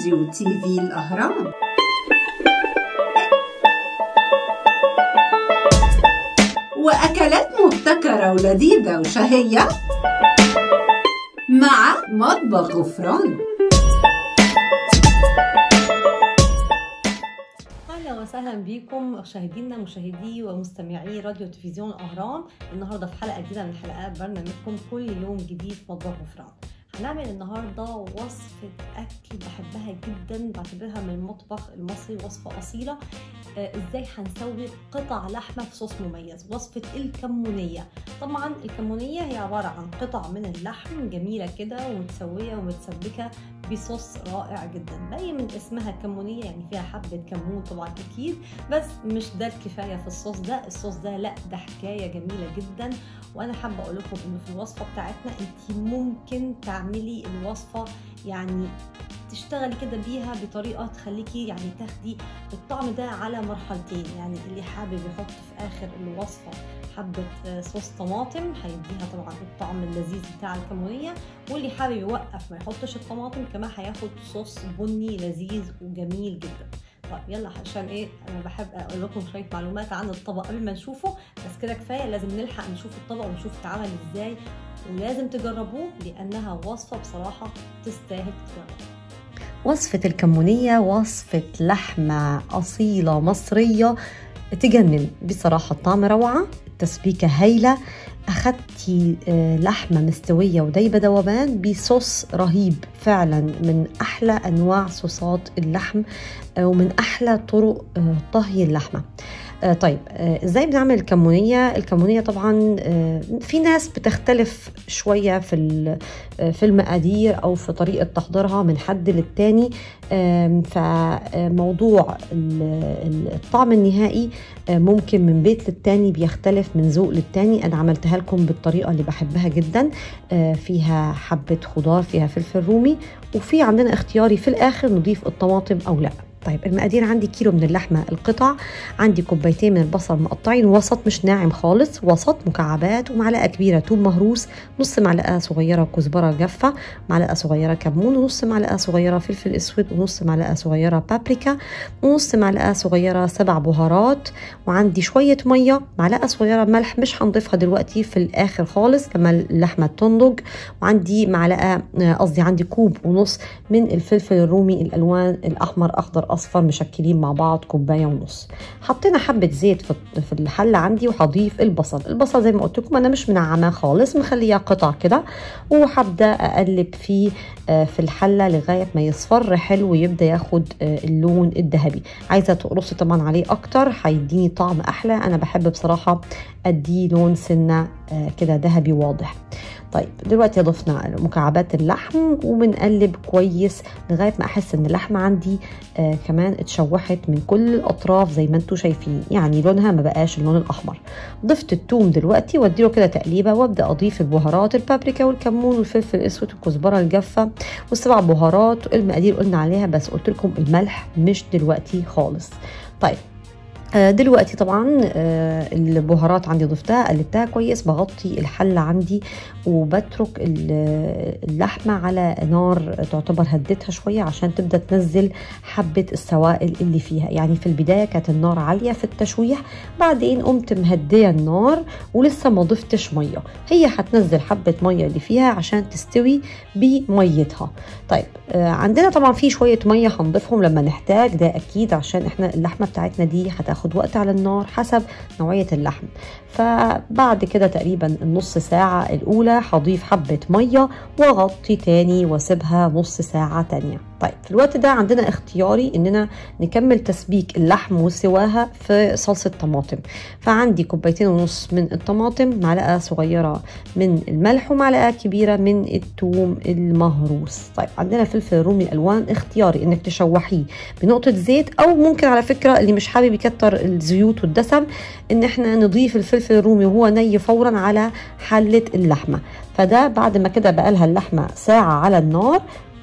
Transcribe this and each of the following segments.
راديو تي في الأهرام وأكلات مبتكرة ولذيذة وشهية مع مطبخ غفران اهلا وسهلا بكم مشاهدينا مشاهدي ومستمعي راديو تلفزيون اهرام النهارده في حلقه جديده من حلقات برنامجكم كل يوم جديد في مطبخ غفران هنعمل النهارده وصفه اكل بحبها جدا بعتبرها من المطبخ المصري وصفه اصيله آه ازاي هنسوي قطع لحمه في صوص مميز وصفه الكمونيه طبعا الكمونيه هي عباره عن قطع من اللحم جميله كده ومتسويه ومتسبكه بصوص رائع جدا باين من اسمها كمونيه يعني فيها حبه كمون طبعا اكيد بس مش ده الكفايه في الصوص ده الصوص ده لا ده حكايه جميله جدا وانا حابه اقول لكم انه في الوصفه بتاعتنا انت ممكن تعملي الوصفه يعني تشتغلي كده بيها بطريقه تخليكي يعني تاخدي الطعم ده على مرحلتين يعني اللي حابب يحط في اخر الوصفه حبه صوص طماطم هيديها طبعا الطعم اللذيذ بتاع الكمونيه واللي حابب يوقف ما يحطش الطماطم كمان هياخد صوص بني لذيذ وجميل جدا طيب يلا عشان ايه انا بحب اقول لكم شويه معلومات عن الطبق قبل ما نشوفه بس كده كفايه لازم نلحق نشوف الطبق ونشوف اتعمل ازاي ولازم تجربوه لانها وصفه بصراحه تستاهل تجربوها وصفة الكمونية وصفة لحمة أصيلة مصرية تجنن بصراحة الطعم روعة التسبيكة هايلة أخدتي لحمة مستوية ودايبة دوبان بصوص رهيب فعلا من أحلى أنواع صوصات اللحم ومن أحلى طرق طهي اللحمة طيب ازاي بنعمل الكمونيه الكمونيه طبعا في ناس بتختلف شويه في في المقادير او في طريقه تحضيرها من حد للتاني فموضوع الطعم النهائي ممكن من بيت للتاني بيختلف من ذوق للتاني انا عملتها لكم بالطريقه اللي بحبها جدا فيها حبه خضار فيها فلفل رومي وفي عندنا اختياري في الاخر نضيف الطماطم او لا طيب المقادير عندي كيلو من اللحمه القطع عندي كوبايتين من البصل مقطعين وسط مش ناعم خالص وسط مكعبات ومعلقه كبيره توم مهروس نص معلقه صغيره كزبره جافه معلقه صغيره كمون ونص معلقه صغيره فلفل اسود ونص معلقه صغيره بابريكا ونص معلقه صغيره سبع بهارات وعندي شويه ميه معلقه صغيره ملح مش هنضيفها دلوقتي في الاخر خالص لما اللحمه تنضج وعندي معلقه قصدي عندي كوب ونص من الفلفل الرومي الالوان الاحمر اخضر اصفر مشكلين مع بعض كوبايه ونص حطينا حبه زيت في الحله عندي وهضيف البصل البصل زي ما قلت لكم انا مش منعماه خالص مخليه قطع كده وهبدا اقلب فيه في الحله لغايه ما يصفر حلو ويبدا ياخد اللون الذهبي عايزه تقرصي طبعا عليه اكتر هيديني طعم احلى انا بحب بصراحه اديه لون سنه كده ذهبي واضح طيب دلوقتي ضفنا مكعبات اللحم وبنقلب كويس لغايه ما احس ان اللحمه عندي آه كمان اتشوحت من كل الاطراف زي ما انتم شايفين يعني لونها ما بقاش اللون الاحمر ضفت الثوم دلوقتي واديله كده تقليبه وابدا اضيف البهارات البابريكا والكمون والفلفل الاسود والكزبره الجافه والسبع بهارات المقادير قلنا عليها بس قلت لكم الملح مش دلوقتي خالص طيب دلوقتي طبعا البهارات عندي ضفتها قلبتها كويس بغطي الحله عندي وبترك اللحمه على نار تعتبر هديتها شويه عشان تبدا تنزل حبه السوائل اللي فيها يعني في البدايه كانت النار عاليه في التشويح بعدين قمت مهديه النار ولسه ما ضفتش ميه هي هتنزل حبه ميه اللي فيها عشان تستوي بميتها طيب عندنا طبعا في شويه ميه هنضيفهم لما نحتاج ده اكيد عشان احنا اللحمه بتاعتنا دي هتاخد وقت على النار حسب نوعيه اللحم فبعد كده تقريبا النص ساعه الاولى هضيف حبه ميه واغطي تاني واسيبها نص ساعه تانيه طيب في الوقت ده عندنا اختياري اننا نكمل تسبيك اللحم وسواها في صلصه طماطم فعندي كوبايتين ونص من الطماطم معلقه صغيره من الملح ومعلقه كبيره من الثوم المهروس طيب عندنا فلفل رومي الوان اختياري انك تشوحيه بنقطه زيت او ممكن على فكره اللي مش حابب يكتر الزيوت والدسم ان احنا نضيف الفلفل الرومي وهو ني فورا على حله اللحمه فده بعد ما كده بقالها اللحمه ساعه على النار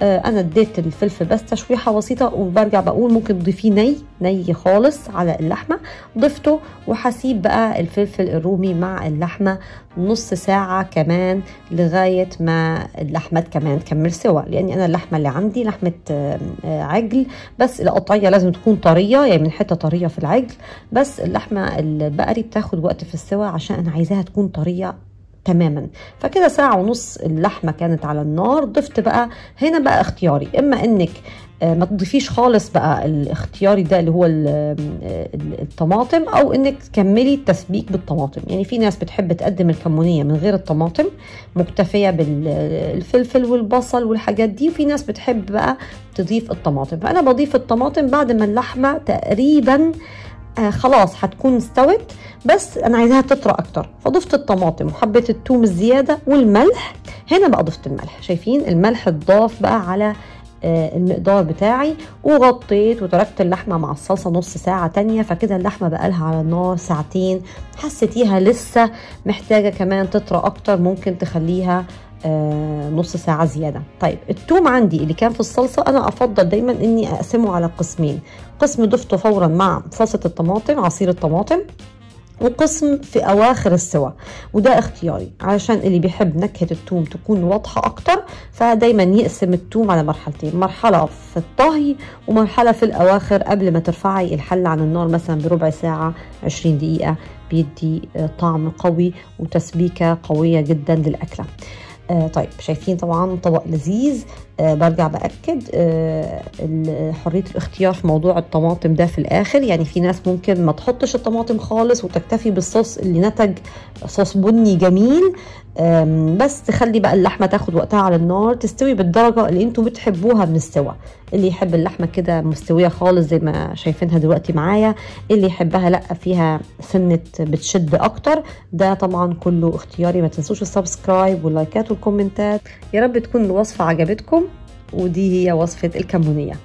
آه، انا اديت الفلفل بس تشويحه بسيطه وبرجع بقول ممكن تضيفيه ني ني خالص على اللحمه ضفته وهسيب بقى الفلفل الرومي مع اللحمه نص ساعه كمان لغايه ما اللحمه كمان تكمل سوا لاني انا اللحمه اللي عندي لحمه آه، آه، عجل بس القطعيه لازم تكون طريه يعني من حته طريه في العجل بس اللحمه البقري بتاخد وقت في السوا عشان انا عايزاها تكون طريه تماما فكده ساعة ونص اللحمة كانت على النار ضفت بقى هنا بقى اختياري اما انك آه، ما تضيفيش خالص بقى الاختياري ده اللي هو ال- ال- الطماطم او انك تكملي التسبيك بالطماطم يعني في ناس بتحب تقدم الكمونية من غير الطماطم مكتفية بالفلفل والبصل والحاجات دي وفي ناس بتحب بقى تضيف الطماطم فانا بضيف الطماطم بعد ما اللحمة تقريبا آه خلاص هتكون استوت بس انا عايزاها تطرى اكتر فضفت الطماطم وحبيت الثوم الزياده والملح هنا بقى ضفت الملح شايفين الملح اتضاف بقى على آه، المقدار بتاعي وغطيت وتركت اللحمة مع الصلصة نص ساعة تانية فكده اللحمة بقالها على النار ساعتين حسيتيها لسه محتاجة كمان تطرى أكتر ممكن تخليها آه، نص ساعة زيادة طيب التوم عندي اللي كان في الصلصة أنا أفضل دايما إني أقسمه على قسمين قسم ضفته فورا مع صلصة الطماطم عصير الطماطم وقسم في اواخر السوا وده اختياري علشان اللي بيحب نكهه التوم تكون واضحه اكتر فدايما يقسم التوم على مرحلتين مرحله في الطهي ومرحله في الاواخر قبل ما ترفعي الحله عن النار مثلا بربع ساعه 20 دقيقه بيدي آه، طعم قوي وتسبيكه قويه جدا للاكله آه طيب شايفين طبعا طبق لذيذ آه برجع باكد آه ال- حريه الاختيار في موضوع الطماطم ده في الاخر يعني في ناس ممكن ما تحطش الطماطم خالص وتكتفي بالصوص اللي نتج صوص بني جميل آم، بس تخلي بقى اللحمه تاخد وقتها على النار تستوي بالدرجه اللي انتوا بتحبوها من السوا اللي يحب اللحمه كده مستويه خالص زي ما شايفينها دلوقتي معايا اللي يحبها لا فيها سنه بتشد اكتر ده طبعا كله اختياري ما تنسوش السبسكرايب واللايكات والكومنتات يا رب تكون الوصفه عجبتكم ودي هي وصفه الكمونيه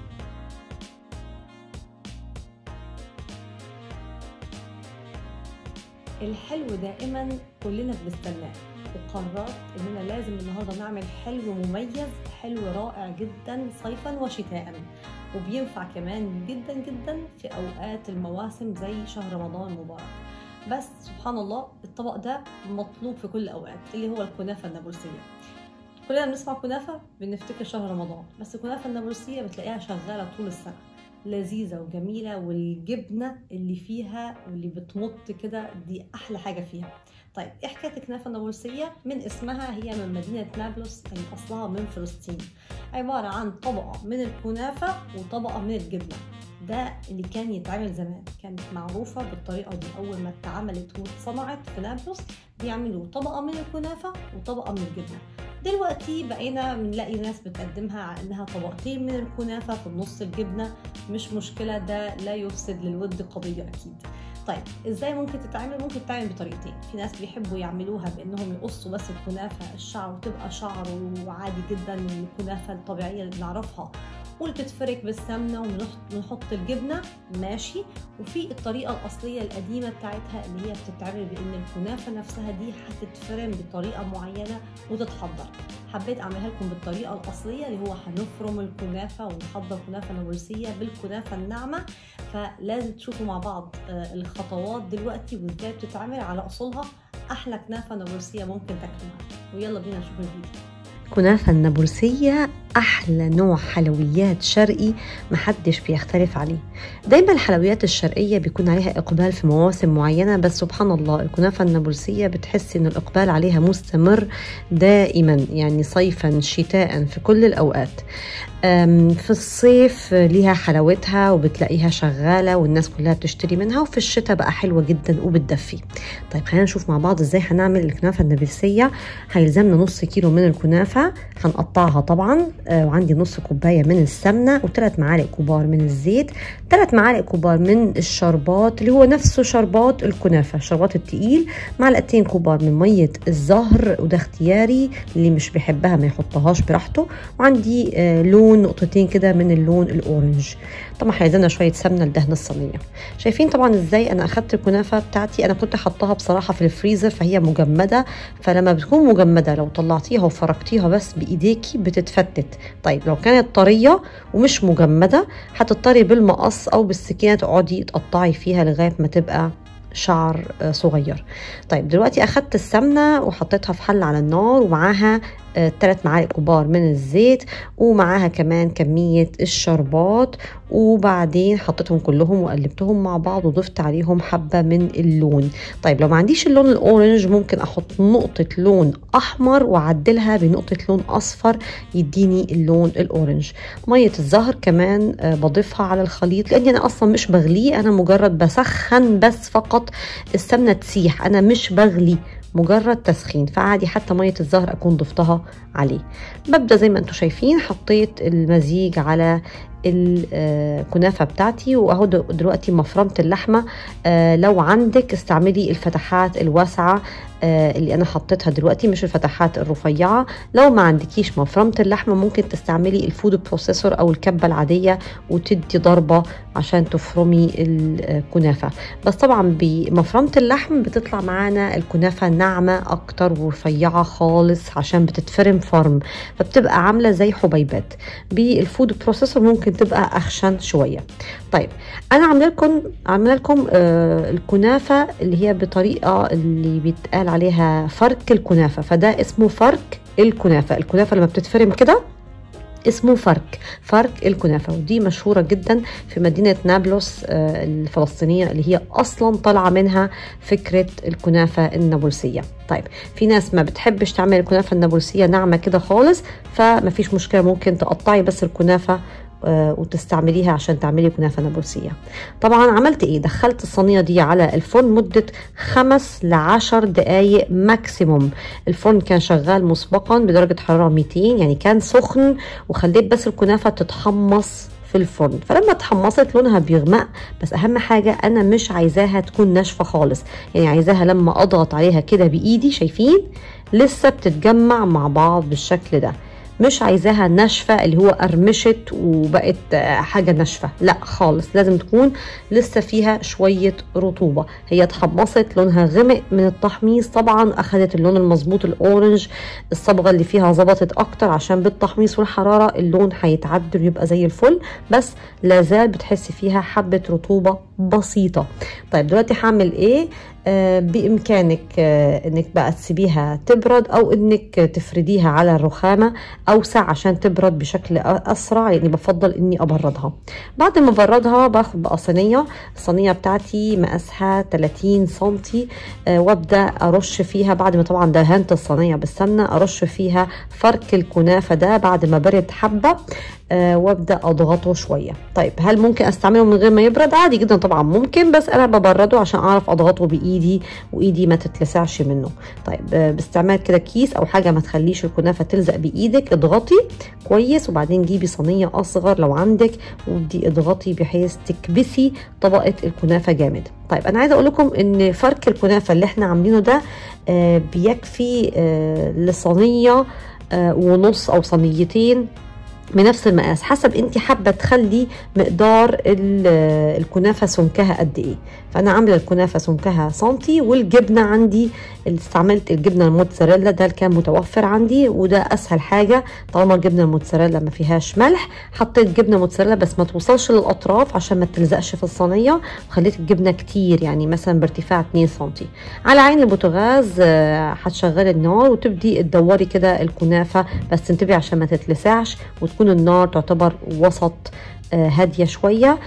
الحلو دائما كلنا بنستناه وقررت اننا لازم النهارده نعمل حلو مميز حلو رائع جدا صيفا وشتاء وبينفع كمان جدا جدا في اوقات المواسم زي شهر رمضان المبارك بس سبحان الله الطبق ده مطلوب في كل الاوقات اللي هو الكنافه النابلسيه كلنا بنسمع كنافه بنفتكر شهر رمضان بس الكنافه النابلسيه بتلاقيها شغاله طول السنه لذيذة وجميلة والجبنة اللي فيها واللي بتمط كده دي أحلى حاجة فيها طيب إيه حكاية الكنافة النابلسية؟ من اسمها هي من مدينة نابلس اللي أصلها من فلسطين عبارة عن طبقة من الكنافة وطبقة من الجبنة ده اللي كان يتعمل زمان كانت معروفة بالطريقة دي أول ما اتعملت واتصنعت في نابلس بيعملوا طبقة من الكنافة وطبقة من الجبنة دلوقتي بقينا بنلاقي ناس بتقدمها على انها طبقتين من الكنافه في النص الجبنه مش مشكله ده لا يفسد للود قضيه اكيد طيب ازاي ممكن تتعمل ممكن تتعمل بطريقتين في ناس بيحبوا يعملوها بانهم يقصوا بس الكنافه الشعر وتبقى شعر وعادي جدا الكنافه الطبيعيه اللي بنعرفها واللي بتتفرك بالسمنه ونحط نحط الجبنه ماشي وفي الطريقه الاصليه القديمه بتاعتها اللي هي بتتعمل بان الكنافه نفسها دي هتتفرم بطريقه معينه وتتحضر حبيت اعملها لكم بالطريقه الاصليه اللي هو هنفرم الكنافه ونحضر كنافه نابلسيه بالكنافه الناعمه فلازم تشوفوا مع بعض آه، الخطوات دلوقتي وازاي بتتعمل على اصولها احلى كنافه نابلسيه ممكن تاكلوها ويلا بينا نشوف الفيديو الكنافة النابلسية أحلى نوع حلويات شرقي محدش بيختلف عليه دايما الحلويات الشرقية بيكون عليها إقبال في مواسم معينة بس سبحان الله الكنافة النابلسية بتحس إن الإقبال عليها مستمر دائما يعني صيفا شتاء في كل الأوقات أم، في الصيف ليها حلاوتها وبتلاقيها شغالة والناس كلها بتشتري منها وفي الشتاء بقى حلوة جدا وبتدفي طيب خلينا نشوف مع بعض ازاي هنعمل الكنافة النابلسية هيلزمنا نص كيلو من الكنافة هنقطعها طبعا آه، وعندي نص كوباية من السمنة وثلاث معالق كبار من الزيت ثلاث معالق كبار من الشربات اللي هو نفسه شربات الكنافة الشربات التقيل معلقتين كبار من مية الزهر وده اختياري اللي مش بيحبها ما يحطهاش براحته وعندي آه، لون اللون نقطتين كده من اللون الاورنج طبعا هيدينا شويه سمنه لدهن الصينيه شايفين طبعا ازاي انا اخدت الكنافه بتاعتي انا كنت حطاها بصراحه في الفريزر فهي مجمده فلما بتكون مجمده لو طلعتيها وفركتيها بس بايديكي بتتفتت طيب لو كانت طريه ومش مجمده هتضطري بالمقص او بالسكينه تقعدي تقطعي فيها لغايه ما تبقى شعر صغير طيب دلوقتي اخدت السمنه وحطيتها في حله على النار ومعاها ثلاث معالق كبار من الزيت ومعاها كمان كمية الشربات وبعدين حطيتهم كلهم وقلبتهم مع بعض وضفت عليهم حبة من اللون طيب لو ما عنديش اللون الأورنج ممكن أحط نقطة لون أحمر وأعدلها بنقطة لون أصفر يديني اللون الأورنج مية الزهر كمان بضيفها على الخليط لأني أنا أصلا مش بغليه أنا مجرد بسخن بس فقط السمنة تسيح أنا مش بغلي مجرد تسخين فعادي حتى ميه الزهر اكون ضفتها عليه ببدا زي ما انتم شايفين حطيت المزيج على الكنافه بتاعتي واهو دلوقتي مفرمه اللحمه لو عندك استعملي الفتحات الواسعه اللي انا حطيتها دلوقتي مش الفتحات الرفيعه لو ما عندكيش مفرمه اللحمه ممكن تستعملي الفود بروسيسور او الكبه العاديه وتدي ضربه عشان تفرمي الكنافه بس طبعا بمفرمه اللحم بتطلع معانا الكنافه ناعمه اكتر ورفيعه خالص عشان بتتفرم فرم فبتبقى عامله زي حبيبات بالفود بروسيسور ممكن تبقى اخشن شويه طيب انا عامله لكم عامله لكم آه الكنافه اللي هي بطريقه اللي بيتقال عليها فرك الكنافه فده اسمه فرك الكنافه الكنافه لما بتتفرم كده اسمه فرك فرك الكنافة ودي مشهورة جدا في مدينة نابلس الفلسطينية اللي هي أصلا طالعة منها فكرة الكنافة النابلسية طيب في ناس ما بتحبش تعمل الكنافة النابلسية ناعمة كده خالص فما فيش مشكلة ممكن تقطعي بس الكنافة وتستعمليها عشان تعملي كنافه نابلسيه طبعا عملت ايه دخلت الصينيه دي على الفرن مده خمس لعشر دقايق ماكسيموم الفرن كان شغال مسبقا بدرجه حراره 200 يعني كان سخن وخليت بس الكنافه تتحمص في الفرن فلما اتحمصت لونها بيغمق بس اهم حاجه انا مش عايزاها تكون ناشفه خالص يعني عايزاها لما اضغط عليها كده بايدي شايفين لسه بتتجمع مع بعض بالشكل ده مش عايزاها ناشفه اللي هو قرمشت وبقت حاجه ناشفه لا خالص لازم تكون لسه فيها شويه رطوبه هي اتحمصت لونها غمق من التحميص طبعا اخذت اللون المظبوط الاورنج الصبغه اللي فيها ظبطت اكتر عشان بالتحميص والحراره اللون هيتعدل ويبقى زي الفل بس لازال بتحسي فيها حبه رطوبه بسيطه طيب دلوقتي هعمل ايه آه بامكانك آه انك بقى تسيبيها تبرد او انك تفرديها على الرخامه اوسع عشان تبرد بشكل اسرع يعني بفضل اني ابردها بعد ما ابردها باخد بقى صينيه الصينيه بتاعتي مقاسها 30 سم آه وابدا ارش فيها بعد ما طبعا دهنت الصينيه بالسمنه ارش فيها فرك الكنافه ده بعد ما برد حبه آه وابدا اضغطه شويه طيب هل ممكن استعمله من غير ما يبرد عادي جدا طبعا ممكن بس انا ببرده عشان اعرف اضغطه بايدي وايدي ما تتلسعش منه طيب آه باستعمال كده كيس او حاجه ما تخليش الكنافه تلزق بايدك اضغطي كويس وبعدين جيبي صينيه اصغر لو عندك وابدي اضغطي بحيث تكبسي طبقه الكنافه جامد طيب انا عايزه اقول لكم ان فرك الكنافه اللي احنا عاملينه ده آه بيكفي لصينيه ونص او صينيتين بنفس المقاس حسب انت حابه تخلي مقدار الكنافه سمكها قد ايه فانا عامله الكنافه سمكها سنتي والجبنه عندي اللي استعملت الجبنه الموتزاريلا ده اللي كان متوفر عندي وده اسهل حاجه طالما الجبنه الموتزاريلا ما فيهاش ملح حطيت جبنه موتزاريلا بس ما توصلش للاطراف عشان ما تلزقش في الصينيه وخليت الجبنه كتير يعني مثلا بارتفاع 2 سم على عين البوتاجاز هتشغلي النار وتبدي تدوري كده الكنافه بس تنتبهي عشان ما تتلسعش وتكون النار تعتبر وسط هاديه شويه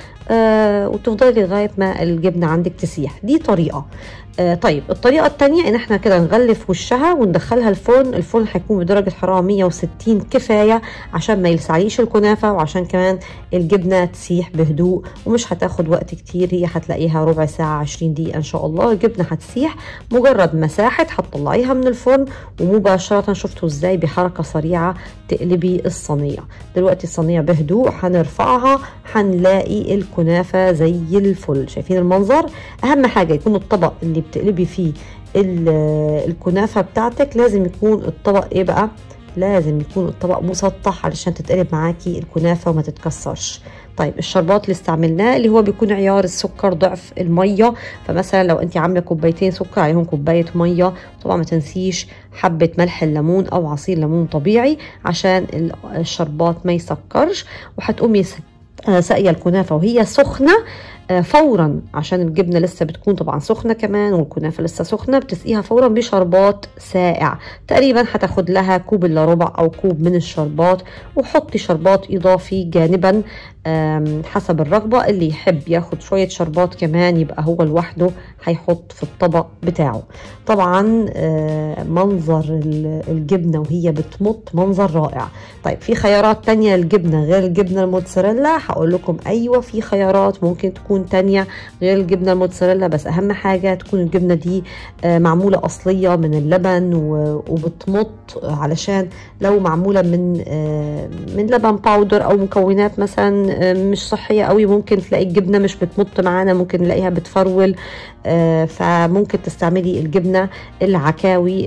وتفضلي لغايه ما الجبنه عندك تسيح دي طريقه آه طيب الطريقه الثانيه ان احنا كده نغلف وشها وندخلها الفرن الفرن هيكون بدرجه حراره 160 كفايه عشان ما يلسعليش الكنافه وعشان كمان الجبنه تسيح بهدوء ومش هتاخد وقت كتير هي هتلاقيها ربع ساعه 20 دقيقه ان شاء الله الجبنه هتسيح مجرد ما ساحت هتطلعيها من الفرن ومباشره شفتوا ازاي بحركه سريعه تقلبي الصينيه دلوقتي الصينيه بهدوء هنرفعها هنلاقي الكنافه زي الفل شايفين المنظر اهم حاجه يكون الطبق اللي بتقلبي فيه الكنافه بتاعتك لازم يكون الطبق ايه بقى لازم يكون الطبق مسطح علشان تتقلب معاكي الكنافه وما تتكسرش طيب الشربات اللي استعملناه اللي هو بيكون عيار السكر ضعف الميه فمثلا لو انت عامله كوبايتين سكر عليهم كوبايه ميه طبعا ما تنسيش حبه ملح الليمون او عصير ليمون طبيعي عشان الشربات ما يسكرش وهتقومي ساقيه الكنافه وهي سخنه فورا عشان الجبنه لسه بتكون طبعا سخنه كمان والكنافه لسه سخنه بتسقيها فورا بشربات ساقع تقريبا هتاخد لها كوب الا ربع او كوب من الشربات وحطي شربات اضافي جانبا حسب الرغبه اللي يحب ياخد شويه شربات كمان يبقى هو لوحده هيحط في الطبق بتاعه طبعا منظر الجبنه وهي بتمط منظر رائع طيب في خيارات تانية للجبنه غير الجبنه الموتزاريلا هقول لكم ايوه في خيارات ممكن تكون تانية غير الجبنه الموتزاريلا بس اهم حاجه تكون الجبنه دي معموله اصليه من اللبن وبتمط علشان لو معموله من من لبن باودر او مكونات مثلا مش صحيه قوي ممكن تلاقي الجبنه مش بتمط معانا ممكن نلاقيها بتفرول فممكن تستعملي الجبنه العكاوي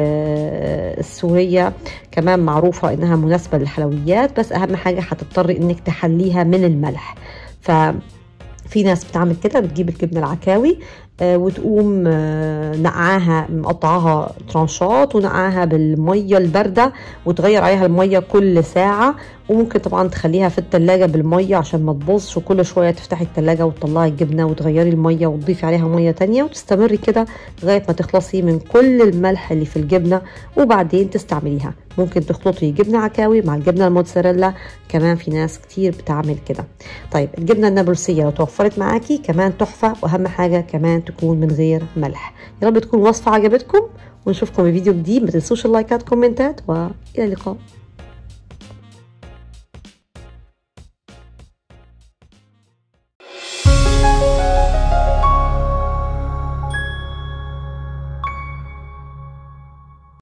السوريه كمان معروفه انها مناسبه للحلويات بس اهم حاجه هتضطري انك تحليها من الملح ف في ناس بتعمل كده بتجيب الجبنه العكاوي وتقوم نقعاها مقطعاها ترانشات ونقعاها بالميه البارده وتغير عليها الميه كل ساعه وممكن طبعا تخليها في التلاجة بالمية عشان ما تبوظش وكل شوية تفتحي التلاجة وتطلعي الجبنة وتغيري المية وتضيفي عليها مية تانية وتستمري كده لغاية ما تخلصي من كل الملح اللي في الجبنة وبعدين تستعمليها ممكن تخلطي جبنة عكاوي مع الجبنة الموتزاريلا كمان في ناس كتير بتعمل كده طيب الجبنة النابلسية لو توفرت معاكي كمان تحفة وأهم حاجة كمان تكون من غير ملح يا رب تكون وصفة عجبتكم ونشوفكم في فيديو جديد ما تنسوش اللايكات كومنتات والى اللقاء